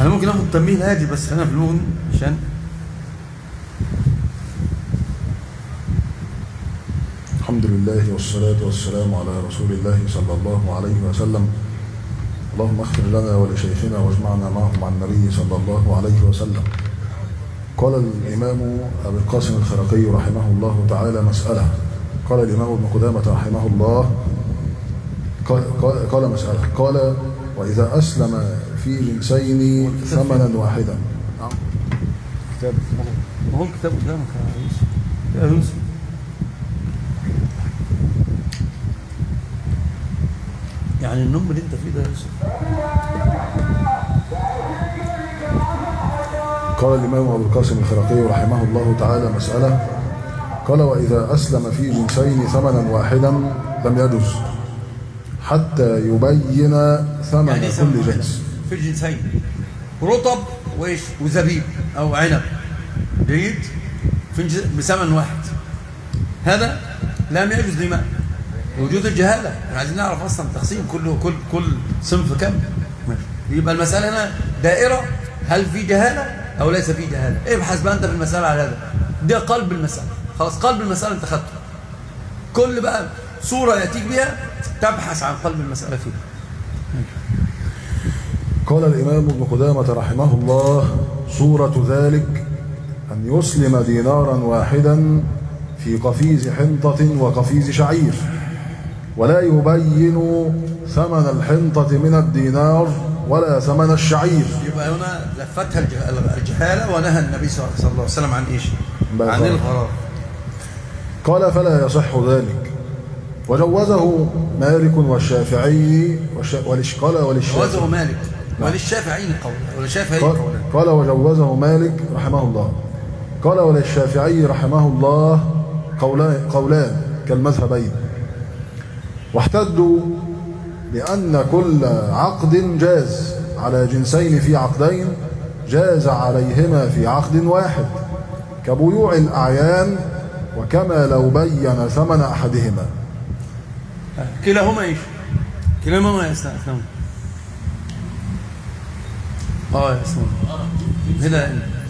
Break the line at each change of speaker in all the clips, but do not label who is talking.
احنا ممكن ناخد تنبيه هادي بس خلينا في اللون عشان
الحمد لله والصلاة والسلام على رسول الله صلى الله عليه وسلم اللهم اغفر لنا ولشيخنا واجمعنا معهم عن النبي صلى الله عليه وسلم قال الإمام أبو القاسم الخرقي رحمه الله تعالى مسألة قال الإمام ابن قدامة رحمه الله قال, قال, قال مسألة قال وإذا أسلم في جنسين ثمنا واحدا
كتاب ما هو الكتاب قدامك يا يوسف يا يوسف يعني النوم اللي انت فيه ده يا يوسف
قال الإمام أبو القاسم الخرقي رحمه الله تعالى مسألة قال وإذا أسلم في جنسين ثمنا واحدا لم يجز حتى يبين ثمن
يعني
كل
سموا هنا
جنس
في الجنسين رطب وايش وزبيب او عنب جيد في الجز- بثمن واحد هذا لم يجوز لما وجود الجهاله احنا عايزين نعرف اصلا تقسيم كل كل كل صنف كم يبقى المساله هنا دائره هل في جهاله او ليس في جهاله ابحث بقى انت في المساله على هذا ده قلب المساله خلاص قلب المساله انت خدته كل بقى صوره ياتيك بها تبحث عن قلب المساله فيها
قال الإمام ابن قدامة رحمه الله صورة ذلك أن يسلم دينارا واحدا في قفيز حنطة وقفيز شعير ولا يبين ثمن الحنطة من الدينار ولا ثمن الشعير
يبقى هنا لفتها الجه- الجهالة ونهى النبي صلى الله عليه وسلم عن ايش؟
بقى
عن
غلط.
الغرار
قال فلا يصح ذلك وجوزه مالك والشافعي والش... ولش... قال
جوازه
وللشافعي
مالك وللشافعين قول وللشافعي
قال,
قولان
قال وجوزه مالك رحمه الله قال وللشافعي رحمه الله قولان, قولان كالمذهبين واحتدوا بأن كل عقد جاز على جنسين في عقدين جاز عليهما في عقد واحد كبيوع الأعيان وكما لو بين ثمن أحدهما
كلاهما ايش؟ كلاهما يا اسلام اه يا اسلام هنا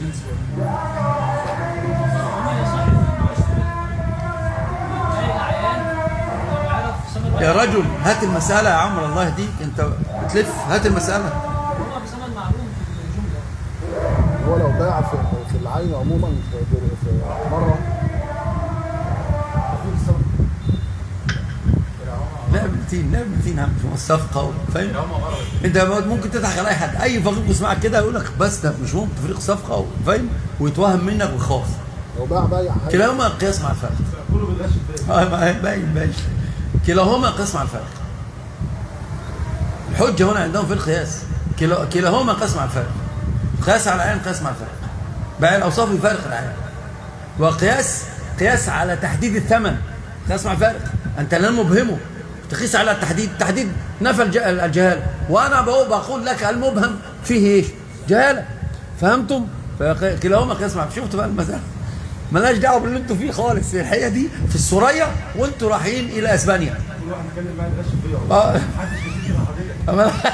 يا رجل هات المسألة يا عمرو الله يهديك انت بتلف هات المسألة
هو بزمن معلوم في الجمله
هو لو باع في, في العين عموما في, في مرة
لعب تين لعب تين هم الصفقة فاهم انت ممكن تضحك على اي حد اي فقير يسمعك كده يقول لك بس ده مش ممكن تفريق صفقة فاهم ويتوهم منك ويخاف
لو باع بايع حاجة
كلاهما قياس مع الفرق اه ما- باين باين كلاهما قياس مع الفرق الحجة هنا عندهم في القياس كلا- كلاهما قياس مع الفرق قياس على العين قياس مع الفرق بقى الاوصاف يفارق العين وقياس قياس على تحديد الثمن قياس مع الفرق انت لا مبهمه تقيس على التحديد تحديد نفى الج- الجهاله وانا بقول بقول لك المبهم فيه ايش جهاله فهمتم فكلاهما قياس مع شفتوا بقى المساله مالناش دعوه باللي انتوا فيه خالص الحقيقه دي في السوريه وانتوا رايحين الى اسبانيا اه أما-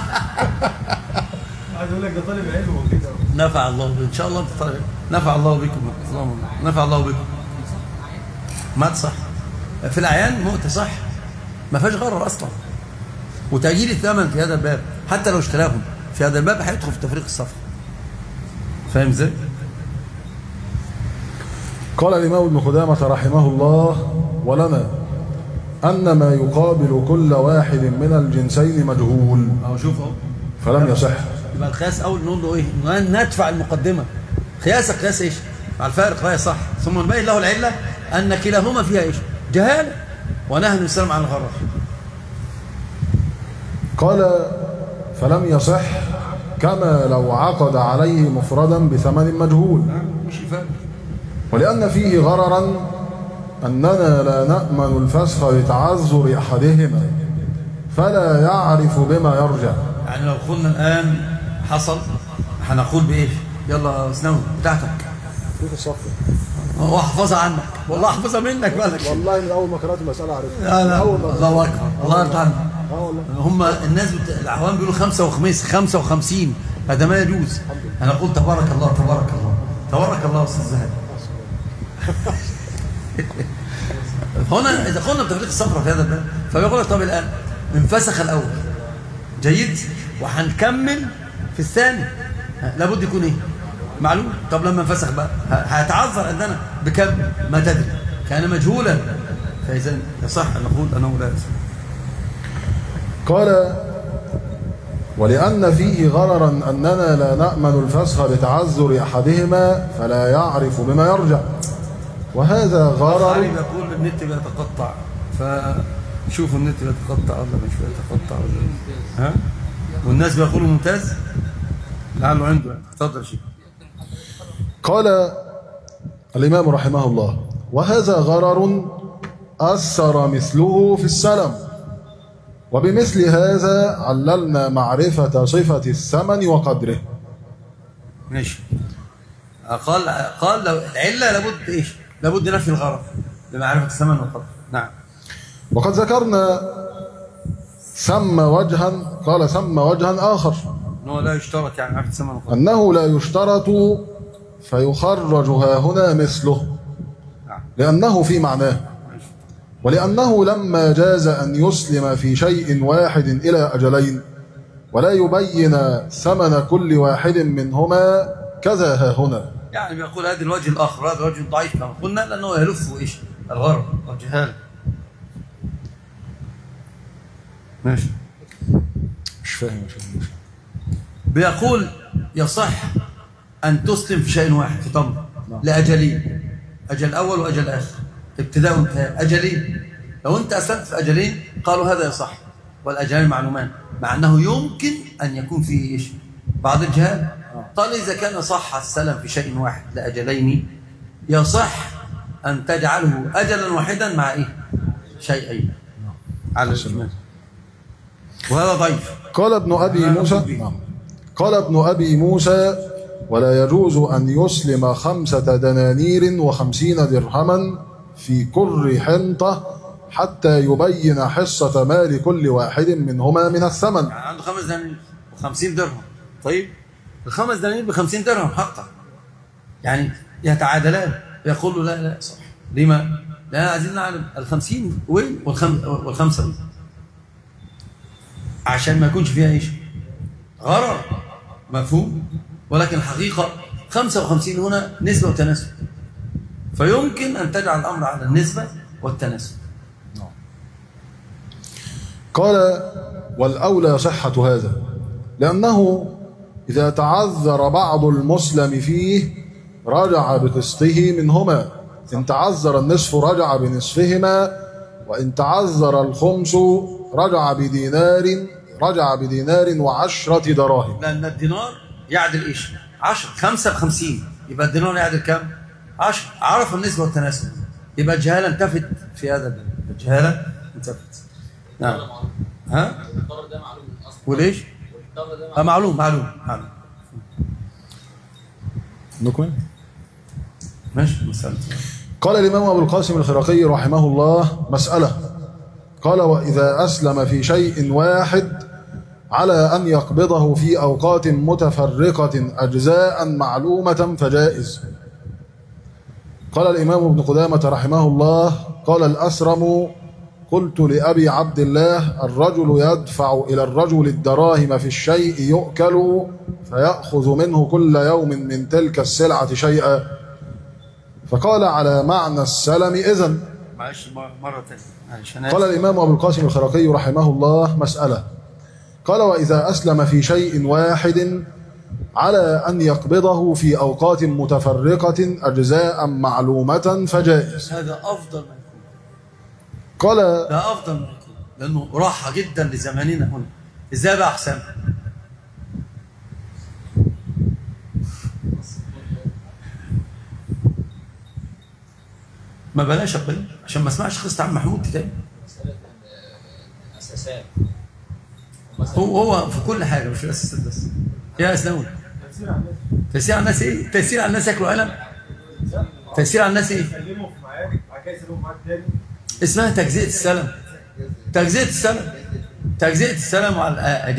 عايز اقول لك ده طالب علم وكده
نفع الله بكم ان شاء الله انت طالب نفع الله بكم اللهم نفع الله بكم ما صح في الاعيان مؤت صح ما فيهاش غرر اصلا وتأجيل الثمن في هذا الباب حتى لو اشتراهم في هذا الباب هيدخل في تفريق الصفقه فاهم ازاي؟
قال الإمام ابن قدامة رحمه الله ولنا أن ما يقابل كل واحد من الجنسين مجهول
اهو شوف اهو
فلم يصح
يبقى القياس اول نقول له ايه؟ ندفع المقدمه قياسك قياس ايش؟ مع الفارق راي صح ثم نبين له العله ان كلاهما فيها ايش؟ جهاله ونهى النبي صلى الله عليه وسلم عن الغرر
قال فلم يصح كما لو عقد عليه مفردا بثمن مجهول
مش الفارق
ولأن فيه غررا أننا لا نأمن الفسخ لتعذر أحدهما فلا يعرف بما يرجع
يعني لو قلنا الان حصل هنقول بايش؟ يلا سنوي بتاعتك
كيف الصف
هو احفظها عنك والله احفظها منك بالك
والله من أول ما قرأت المسألة عرفتها
لا لا الله اكبر الله يرضى عنك
اه والله
هم الناس بت... الاعوام بيقولوا خمسة وخميس 55 هذا ما يجوز انا قلت تبارك الله تبارك الله تبارك الله استاذ زهد هنا اذا قلنا بتفريق الصفرة في هذا الباب فبيقول لك طب الان انفسخ الاول جيد وهنكمل في الثاني لابد يكون ايه معلوم طب لما انفسخ بقى ه- هيتعذر عندنا بكم ما تدري كان مجهولا فاذا يصح ان نقول انه لا يصح
قال ولأن فيه غررا أننا لا نأمن الفسخ لتعذر أحدهما فلا يعرف بما يرجع وهذا
علي
غرر
بيقول النت بيتقطع فشوفوا النت بيتقطع ولا مش بيتقطع ولا ها والناس بيقولوا ممتاز لعله عنده يعني. اتفضل يا شيخ
قال الإمام رحمه الله وهذا غرر أثر مثله في السلم وبمثل هذا عللنا معرفة صفة الثمن وقدره
ماشي قال قال لو العله لابد ايش؟ لابد نفي الغرض لمعرفه الثمن والقدر نعم
وقد ذكرنا ثم وجها قال ثم وجها آخر
انه لا يشترط يعني معرفه الثمن والقدر
أنه لا يشترط فيخرج ها هنا مثله
نعم
لأنه في معناه
ماشي.
ولأنه لما جاز أن يسلم في شيء واحد إلى أجلين ولا يبين ثمن كل واحد منهما كذا ها هنا
يعني بيقول هذا الوجه الاخر هذا الوجه الضعيف كما قلنا لانه يلف ايش؟ الغرض والجهاله ماشي
مش فاهم مش فاهم
بيقول يصح أن تسلم في شيء واحد في تمر لأجلين أجل أول وأجل آخر ابتداء وانتهاء أجلين لو أنت أسلمت في أجلين قالوا هذا يصح والأجلين معلومان مع أنه يمكن أن يكون فيه إيش بعض الجهال قال إذا كان صح السلم في شيء واحد لأجلين يصح أن تجعله أجلا واحدا مع إيه شيئين على الإجمال وهذا ضعيف
قال ابن أبي موسى نعم. قال ابن أبي موسى ولا يجوز أن يسلم خمسة دنانير وخمسين درهما في كر حنطة حتى يبين حصة مال كل واحد منهما من الثمن
يعني عنده خمس دنانير و50 درهم طيب الخمس دنانير ب 50 درهم حقا يعني يتعادلان يقول له لا لا صح لما؟ لا عايزين نعلم ال 50 وين والخم... والخمسه وين عشان ما يكونش فيها ايش؟ غرر مفهوم ولكن الحقيقه 55 هنا نسبه وتناسب فيمكن ان تجعل الامر على النسبه والتناسب
قال والأولى صحة هذا لأنه إذا تعذر بعض المسلم فيه رجع بقسطه منهما إن تعذر النصف رجع بنصفهما وإن تعذر الخمس رجع بدينار رجع بدينار وعشرة دراهم
لأن الدينار يعدل إيش؟ 10 5 ب 50 يبقى الدينار يعدل كام؟ 10 عرف النسبة والتناسب يبقى الجهالة انتفت في هذا الباب الجهالة انتفت نعم ها؟
الضرر ده معلوم من اصلا
وليش؟
الضرر ده
آه معلوم معلوم معلوم
نكمل
ماشي مسألة
قال الإمام أبو القاسم الخرقي رحمه الله مسألة قال وإذا أسلم في شيء واحد على أن يقبضه في أوقات متفرقة أجزاء معلومة فجائز قال الإمام ابن قدامة رحمه الله قال الأسرم قلت لأبي عبد الله الرجل يدفع إلى الرجل الدراهم في الشيء يؤكل فيأخذ منه كل يوم من تلك السلعة شيئا فقال على معنى السلم إذن
معلش مرة تانية معلش أنا
قال الإمام أبو القاسم الخرقي رحمه الله مسألة قال وإذا أسلم في شيء واحد على أن يقبضه في أوقات متفرقة أجزاء معلومة فجائز
هذا أفضل ما يكون
قال
ده أفضل ما يكون لأنه راحة جدا لزماننا هنا إزاي بقى أحسن؟ ما بلاش أقبل عشان ما اسمعش قصة عم محمود دي تاني
مساله الاساسات
هو هو في كل حاجة مش في الأساسات بس يا أسلام
تأثير على الناس
تأثير على الناس إيه؟ تأثير على الناس ياكلوا قلم تأثير على الناس إيه؟
يسلموا في معاك بعد كده يسلموا معاك تاني
اسمها تجزئة السلم تجزئة السلم تجزئة السلم على الأجال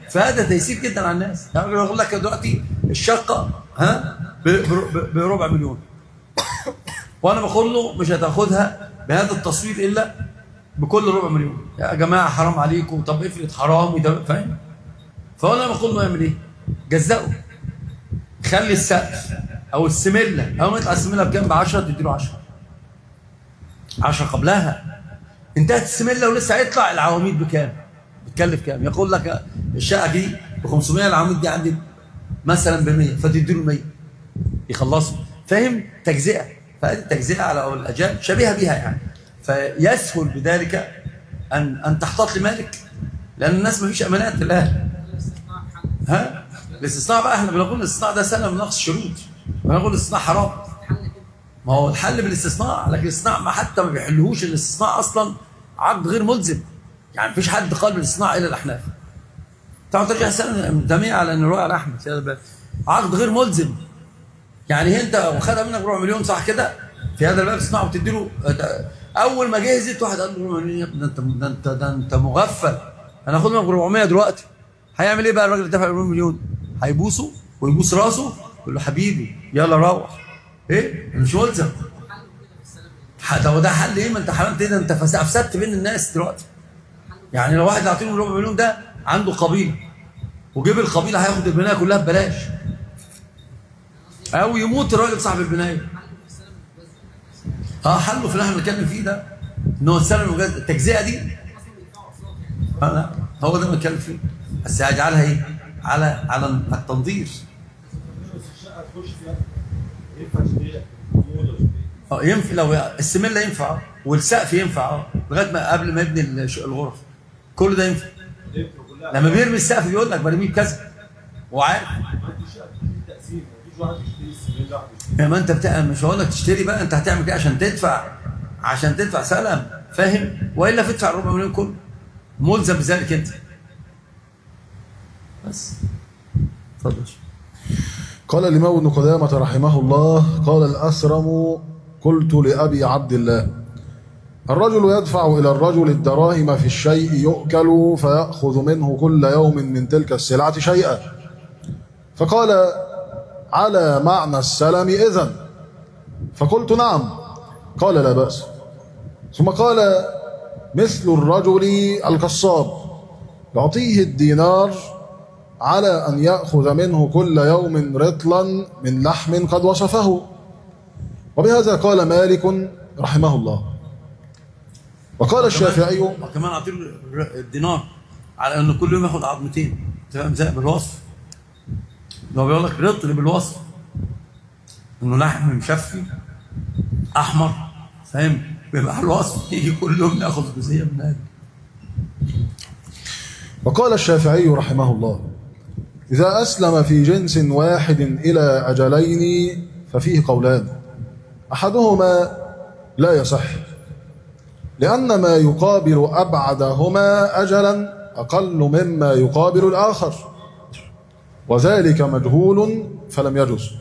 فهذا تيسير جدا على الناس يعني يقول لك دلوقتي الشقه ها ب- ب- بربع مليون وانا بقول له مش هتاخدها بهذا التصوير الا بكل ربع مليون يا جماعه حرام عليكم طب افرض حرام وده فاهم فانا بقول له يعمل ايه جزأه خلي السقف او السمله او ما يطلع السمله بكام ب 10 تديله 10 10 قبلها انتهت السمله ولسه هيطلع العواميد بكام بتكلف كام يقول لك الشقه دي ب 500 العواميد دي عندي مثلا ب 100 فتديله 100 يخلصوا فاهم تجزئه فهذه التجزئه على أول الاجال شبيهه بها يعني فيسهل بذلك ان ان تحتاط لمالك لان الناس ما فيش امانات الان ها الاستثناء بقى احنا بنقول الاستثناء ده سنه من نقص الشروط بنقول الاستثناء حرام ما هو الحل بالاستثناء لكن الاستثناء ما حتى ما بيحلهوش الاستثناء اصلا عقد غير ملزم يعني مفيش حد قال بالاستثناء الا الاحناف طبعا ترجع سنه منتميه على ان الرؤيا على احمد في هذا الباب عقد غير ملزم يعني انت واخدها منك بربع مليون صح كده في هذا الباب تسمعه وتدي له اول ما جهزت واحد قال له ربع مليون يا ابني ده انت ده انت ده انت مغفل انا هاخد منك 400 دلوقتي هيعمل ايه بقى الراجل اللي دفع ربع مليون هيبوسه ويبوس راسه يقول له حبيبي يلا روح ايه مش ملزم ح- ده ده حل ايه ما انت حرمت ايه ده انت فس- افسدت بين الناس دلوقتي يعني لو واحد اعطيله ربع مليون ده عنده قبيله وجيب القبيله هياخد البنايه كلها ببلاش او يموت الراجل صاحب البنايه اه حله في اللي احنا بنتكلم فيه ده ان هو السلم المجاز التجزئه دي آه لا هو ده اللي بنتكلم فيه بس هيجعلها ايه على على التنظير
الشقه تخش فيها ينفع تشتريها موضه
اه ينفع لو السمله ينفع آه، والسقف ينفع اه لغايه ما قبل ما يبني الش- الغرف كل ده ينفع
الالكترو كلها
لما بيرمي السقف بيقول لك برميه بكذا وعارف
ما عندي شقه تشتري تقسيم مفيش واحد يشتري السمين واحد يشتري
يا ما انت بتاع مش هقول لك تشتري بقى انت هتعمل كده عشان تدفع عشان تدفع سلم فاهم والا تدفع الربع مليون كله ملزم بذلك انت بس اتفضل
قال الإمام ابن قدامة رحمه الله قال الأسرم قلت لأبي عبد الله الرجل يدفع إلى الرجل الدراهم في الشيء يؤكل فيأخذ منه كل يوم من تلك السلعة شيئا فقال على معنى السلم إذن فقلت نعم قال لا بأس ثم قال مثل الرجل القصاب يعطيه الدينار على أن يأخذ منه كل يوم رطلا من لحم قد وصفه وبهذا قال مالك رحمه الله وقال الشافعي
وكمان اعطيه الر- الدينار على انه كل يوم ياخد عظمتين انت فاهم ازاي بالوصف ده هو بيقول لك رطل بالوصف انه لحم مشفي احمر فاهم بيبقى على الوصف يجي كل يوم ياخد جزئيه من هذا
وقال الشافعي رحمه الله إذا أسلم في جنس واحد إلى أجلين ففيه قولان أحدهما لا يصح لأن ما يقابل أبعدهما أجلا أقل مما يقابل الآخر وذلك مجهول فلم يجز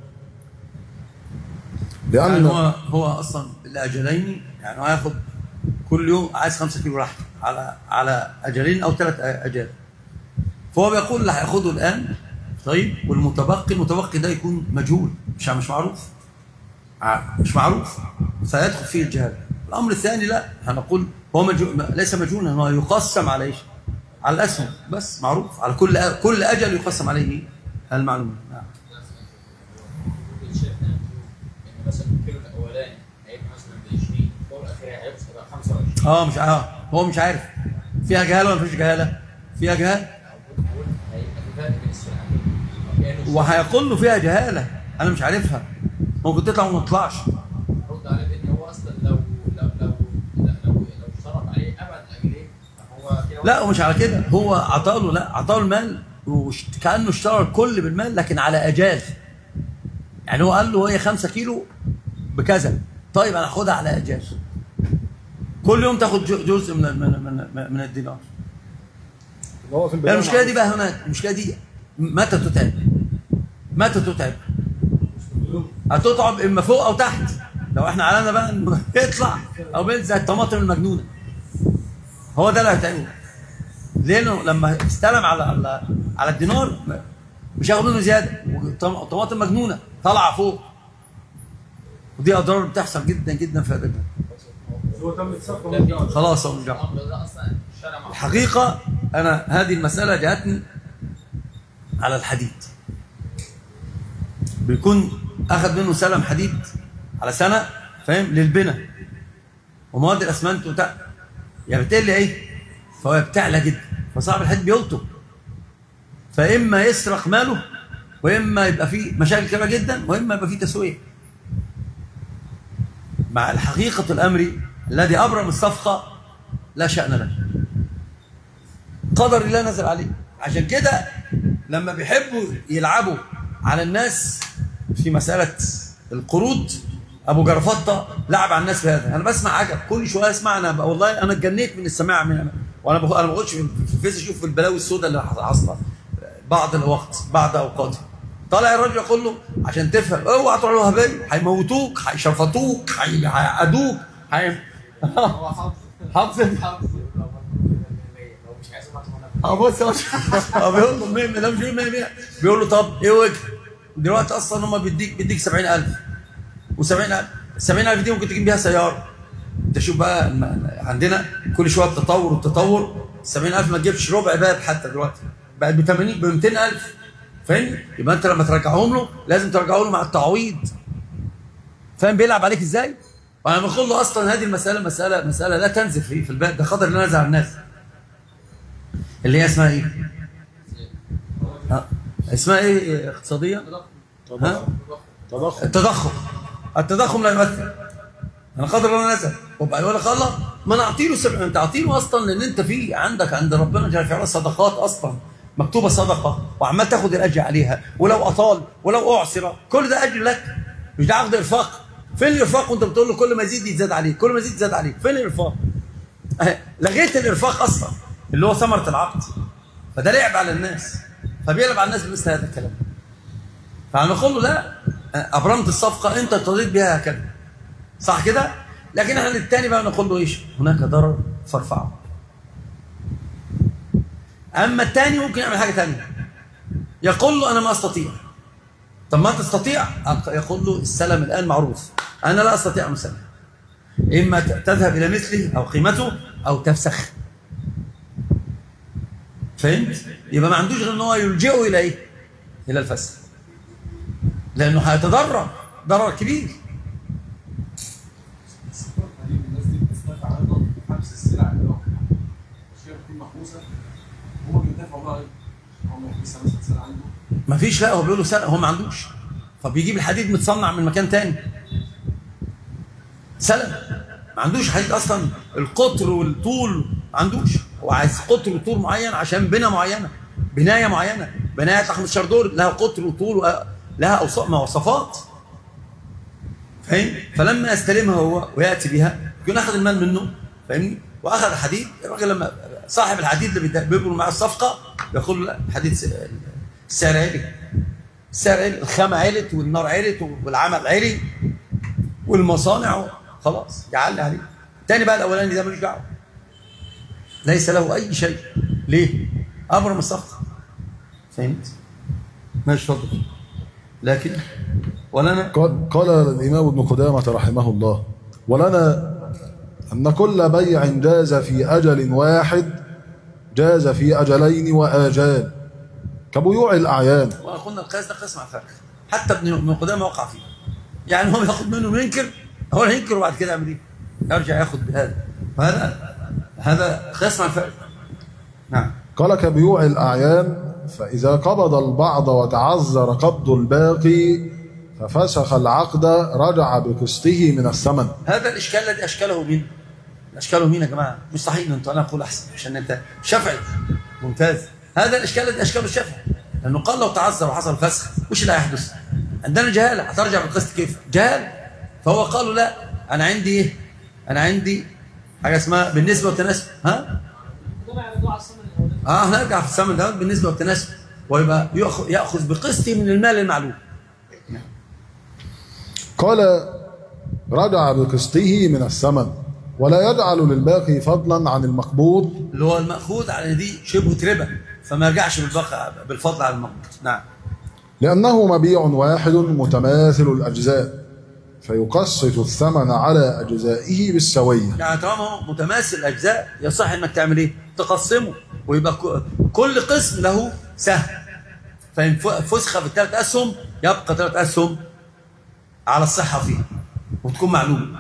يعني
لأن
هو هو اصلا الاجلين يعني هو هياخد كل يوم عايز 5 كيلو لحم على على اجلين او ثلاث اجال فهو بيقول اللي هياخده الان طيب والمتبقي المتبقي ده يكون مجهول مش مش معروف ع- مش معروف فيدخل فيه الجهال الامر الثاني لا هنقول هو مجهول ليس مجهولا هو يقسم عليه على الاسهم بس معروف على كل أ- كل اجل يقسم عليه المعلومه نعم
ممكن شايفنا ان مثلا الكيلو الاولاني هيبقى مثلا ب 20 فوق الاخير هيبقى 25
اه مش اه هو مش عارف فيها جهاله ولا مفيش جهاله فيها جهاله
هيبقى في فرق بين السلعتين كانه
وهيقول له فيها جهاله انا مش عارفها ممكن تطلع وما تطلعش
رد عليه بان هو اصلا لو لو لو لو لو, لو اشترط عليه ابعد الاجلين فهو كده
لا ومش على كده هو عطاله لا عطاله المال وش- كانه اشترى الكل بالمال لكن على اجال يعني هو قال له هي 5 كيلو بكذا طيب انا هاخدها على اجال كل يوم تاخد جو- جزء من من من, من الدينار
هو في
يعني المشكله دي بقى هناك المشكله دي متى تتعب متى تتعب هتتعب اما فوق او تحت لو احنا علينا بقى انه يطلع او بينزل زي الطماطم المجنونه هو ده اللي هيتعبه لانه لما استلم على على, على الدينار مش هياخد منه زياده والطماطم مجنونه طالعه فوق ودي اضرار بتحصل جدا جدا في هذا البلد.
هو تم الصفقه
لا، في-
خلاص هو مش دعوة.
الامر ده اصلا الشارع مع
الحقيقه انا هذه المساله جاءتني على الحديد بيكون اخذ منه سلم حديد على سنه فاهم للبناء ومواد الاسمنت وبتاع يعني بالتالي ايه فهو بتعلى جدا فصاحب الحديد بيلطم فاما يسرق ماله واما يبقى فيه مشاكل كبيره جدا واما يبقى فيه تسويه مع الحقيقه الامر الذي ابرم الصفقه لا شان له قدر الله نزل عليه عشان كده لما بيحبوا يلعبوا على الناس في مسألة القروض أبو جرفطة لعب على الناس في هذا أنا بسمع عجب كل شوية أسمع أنا بقى والله أنا اتجنيت من السماع من وأنا بخ... أنا ما بقولش في في الفيس أشوف البلاوي السوداء اللي حاصلة بعض الوقت بعد أوقاته طالع الراجل يقول له عشان تفهم اوعى تروح الوهابيه هيموتوك هيشرفطوك هي- هيعقدوك هي...
هو حافظ
حافظ
حافظ لو لو مش عايز يبعت هنا
اه بص اه بيقول له 100 ده مش بيقول 100 100 بيقول له طب ايه وجه دلوقتي اصلا هم بيديك بيديك 70000 و70000 70000 دي ممكن تجيب بيها سياره انت شوف بقى الم- عندنا كل شويه التطور والتطور 70000 ما تجيبش ربع باب حتى دلوقتي بقت ب 80 ب 200000 فاهم يبقى انت لما ترجعهم له لازم ترجعوا له مع التعويض فاهم بيلعب عليك ازاي؟ وانا بقول له اصلا هذه المساله مساله مساله لا تنزل في في الباب ده خطر اللي نزل على الناس اللي هي اسمها ايه؟ ها؟ اسمها ايه اقتصاديا؟ ها؟
تضخم
التضخم التضخم لا يمثل انا قدر الله نزل وبقى يقول لك الله ما انا اعطيله سبع انت اعطيله اصلا لان انت في عندك عند ربنا جل في علاه صدقات اصلا مكتوبه صدقه وعمال تاخد الاجر عليها ولو اطال ولو اعسر كل ده اجر لك مش ده عقد ارفاق فين الارفاق وانت بتقول له كل ما يزيد يزاد عليك كل ما يزيد يزاد عليك فين الارفاق؟ أه، لغيت الارفاق اصلا اللي هو ثمره العقد فده لعب على الناس فبيلعب على الناس بمثل هذا الكلام فانا اقول له لا ابرمت الصفقه انت ارتضيت بها هكذا صح كده لكن احنا الثاني بقى نقول له ايش هناك ضرر فارفعه اما الثاني ممكن يعمل حاجه ثانيه يقول له انا ما استطيع طب ما تستطيع أق- يقول له السلم الان معروف انا لا استطيع ان اسلم اما ت- تذهب الى مثله او قيمته او تفسخ فهمت يبقى ما عندوش غير ان هو يلجئه الى ايه الى الفسخ لانه هيتضرر ضرر كبير
الناس دي بتستنفع على ضغط حبس السلع اللي هو الاشياء بتكون محبوسه هم بيدافعوا بقى هم محبوسه مثلا سلع عنده
ما فيش لا هو بيقول له سلق هو ما عندوش فبيجيب الحديد متصنع من مكان تاني سلق ما عندوش حديد اصلا القطر والطول ما عندوش هو عايز قطر وطول معين عشان بناء معينه بنايه معينه بنايه 15 دور لها قطر وطول وأ- لها اوصاف مواصفات فاهم فلما يستلمها هو وياتي بها يكون اخذ المال منه فاهمني واخذ الحديد الراجل لما صاحب الحديد اللي بيد- بيبرم معاه الصفقه يقول له لا الحديد س- السعر عالي السعر عالي الخامه علت والنار علت والعمل عالي والمصانع خلاص يعلي عليه الثاني بقى الاولاني ده ملوش دعوه ليس له اي شيء ليه؟ ابرم الصفقه فهمت؟ ماشي اتفضل لكن ولنا
قال قال الإمام ابن قدامة رحمه الله ولنا أن كل بيع جاز في أجل واحد جاز في أجلين وآجال كبيوع الأعيان
وقلنا القياس ده قياس مع فرق حتى ابن ابن قدامه وقع فيه يعني هو ياخد منه وينكر هو ينكر وبعد كده يعمل ايه؟ يرجع ياخد بهذا وهذا هذا قياس مع الفرق نعم
قال كبيوع الأعيان فإذا قبض البعض وتعذر قبض الباقي ففسخ العقد رجع بقسطه من الثمن
هذا الاشكال الذي اشكله مين؟ اشكاله مين يا جماعه؟ مش صحيح انتوا انا اقول احسن عشان انت شافعي ممتاز هذا الاشكال الذي اشكاله الشافعي لانه قال لو تعذر وحصل فسخ وش اللي هيحدث؟ عندنا جهاله هترجع بالقسط كيف؟ جهاله فهو قالوا لا انا عندي ايه؟ انا عندي حاجه اسمها بالنسبه والتناسب ها؟
ده ما يعرضوه على الثمن الاولاني
اه هنرجع في الثمن دوت بالنسبه والتناسب ويبقى يأخذ, ياخذ بقسطه من المال المعلوم
قال رجع بقسطه من الثمن ولا يجعل للباقي فضلا عن المقبوض
اللي هو المأخوذ على دي شبهة ربا فما يرجعش بالبقى بالفضل على المقبوض نعم
لأنه مبيع واحد متماثل الأجزاء فيقسط الثمن على أجزائه بالسوية
يعني طالما هو متماثل الاجزاء يصح انك تعمل ايه؟ تقسمه ويبقى ك- كل قسم له سهم فان ف- فسخ في الثلاث اسهم يبقى ثلاث اسهم على الصحه فيها وتكون معلومه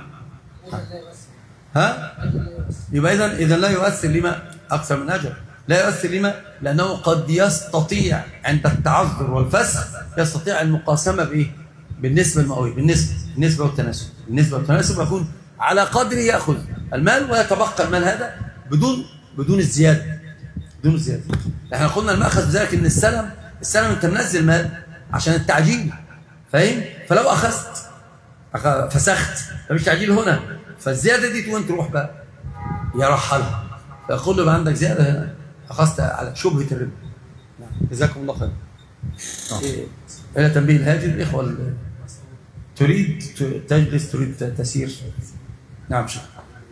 ها؟ يبقى اذا اذا لا يؤثر لما اكثر من اجل لا يؤثر لما لانه قد يستطيع عند التعذر والفسخ يستطيع المقاسمه بايه؟ بالنسبه المئويه بالنسبه النسبه والتناسب النسبه والتناسب يكون على قدر ياخذ المال ويتبقى المال هذا بدون بدون الزياده بدون الزياده احنا قلنا الماخذ بذلك ان السلم السلم انت منزل مال عشان التعجيل فاهم؟ فلو اخذت أخ- فسخت فمش تعجيل هنا فالزياده دي وين تروح بقى؟ يرحلها فيقول له يبقى عندك زياده هنا اخذت على شبهه الربا نعم. جزاكم الله خير إيه، الى تنبيه الهاجر الاخوه ال- تريد ت- تجلس تريد ت- تسير نعم شيخ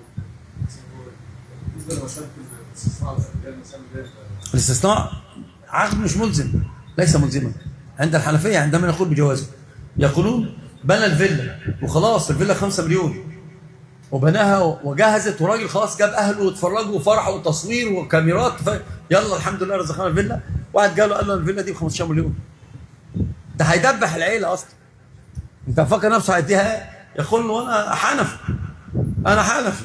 بالنسبه لمساله الاستثمار اللي هي المساله اللي هي
الاستثناء عقد مش ملزم ليس ملزما عند الحنفيه عندما نقول بجوازه يقولون بنى الفيلا وخلاص الفيلا 5 مليون وبناها وجهزت وراجل خلاص جاب اهله واتفرجوا وفرحوا وتصوير وكاميرات ف... يلا الحمد لله رزقنا الفيلا واحد جاله قال له الفيلا دي ب 15 مليون ده هيدبح العيله اصلا انت فاكر نفسه هيديها ايه؟ يقول له انا حنفي انا حنفي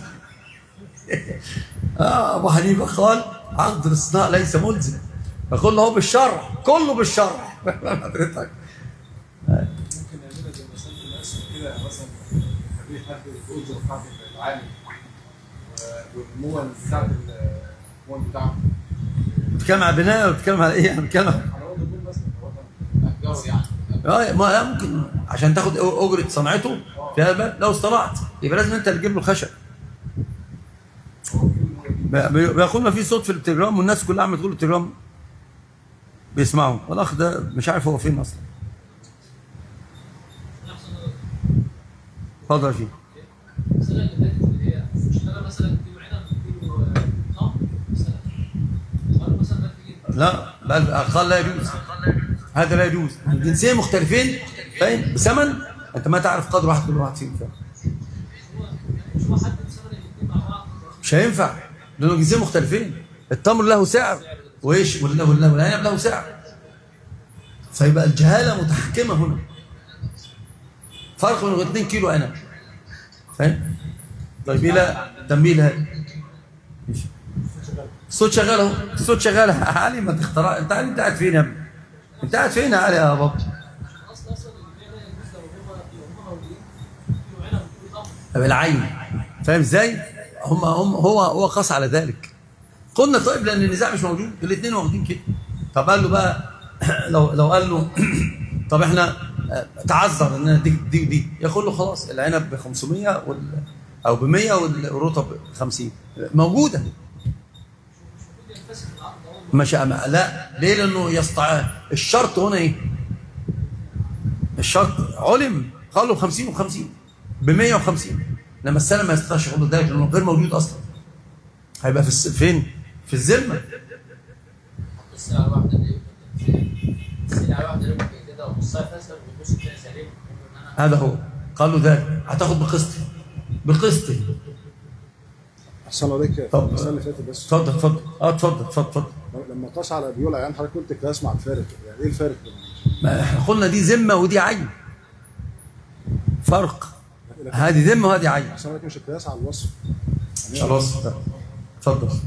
آه ابو حنيفه قال عقد الاصطناع ليس ملزم يقول له هو بالشرع كله بالشرع حضرتك
ممكن نعملها زي مساله الاسهم كده مثلا نخليه حد يؤجر بتاعت العامل و- والمول بتاعت المول بتاعته
بتتكلم على بناء وبتتكلم على ايه؟ يعني بتتكلم
على وضع دول مثلا هو ده.
احجار يعني
اه ما لا ممكن عشان تاخد اجره صنعته في هذا الباب لو اصطنعت يبقى لازم انت اللي تجيب له الخشب بي- بيقول ما في صوت في التليجرام والناس كلها عم تقول التليجرام بيسمعوا والاخ ده مش عارف هو فين اصلا اتفضل يا شيخ
السنه اللي فاتت اللي هي اشترى مثلا كيلو عنب كيلو آه، تمر مثلا قالوا مثلا ما تيجي
لا بل قال لا يجوز هذا لا يجوز الجنسين مختلفين فاهم بثمن انت ما تعرف قدر واحد كل واحد فيهم فاهم
مش هو حد مثلا الاثنين مع بعض
مش هينفع لانه جنسين مختلفين التمر له سعر وايش ولا ولا والعنب له سعر فيبقى الجهاله متحكمه هنا فرق بين 2 كيلو عنب فاهم طيب الى تنبيه لهذا الصوت شغال اهو الصوت شغال علي ما تخترع انت انت قاعد فين يا ابني انت قاعد فين يا علي يا بابا
اصل اصلا البيع ده يجوز لو هم لو هم موجودين كيلو عنب وكيلو تمر
بالعين فاهم ازاي هم هم هو هو قاس على ذلك قلنا طيب لان النزاع مش موجود الاثنين واخدين كده طب قال له بقى لو لو قال له طب احنا آه، تعذر ان أنا دي دي دي يقول له خلاص العنب ب 500 وال او ب 100 والرطب ب 50 موجوده مش لا ليه لانه يستطيع الشرط هنا ايه الشرط علم قالوا ب 50 و50 ب 150 لما السلم ما يستطيعش ياخد ذلك لانه غير موجود اصلا هيبقى في الس... فين؟ في الذمه
السلعه الواحده اللي السلعه الواحده اللي ممكن كده ونصها فاسد والنص الثاني سليم ممكن انا
هذا هو قال له ذلك هتاخد بقسط بقسط
أحسن عليك
طب.
السنة اللي فاتت بس
اتفضل اتفضل اه اتفضل اتفضل اتفضل
لما قاس على بيقول عيان حضرتك قلت قياس مع الفارق يعني ايه الفارق بينهم؟
ما احنا قلنا دي ذمه ودي عين فرق هذه ذمه وهذه عين
احسن عليك مش القياس على الوصف
خلاص اتفضل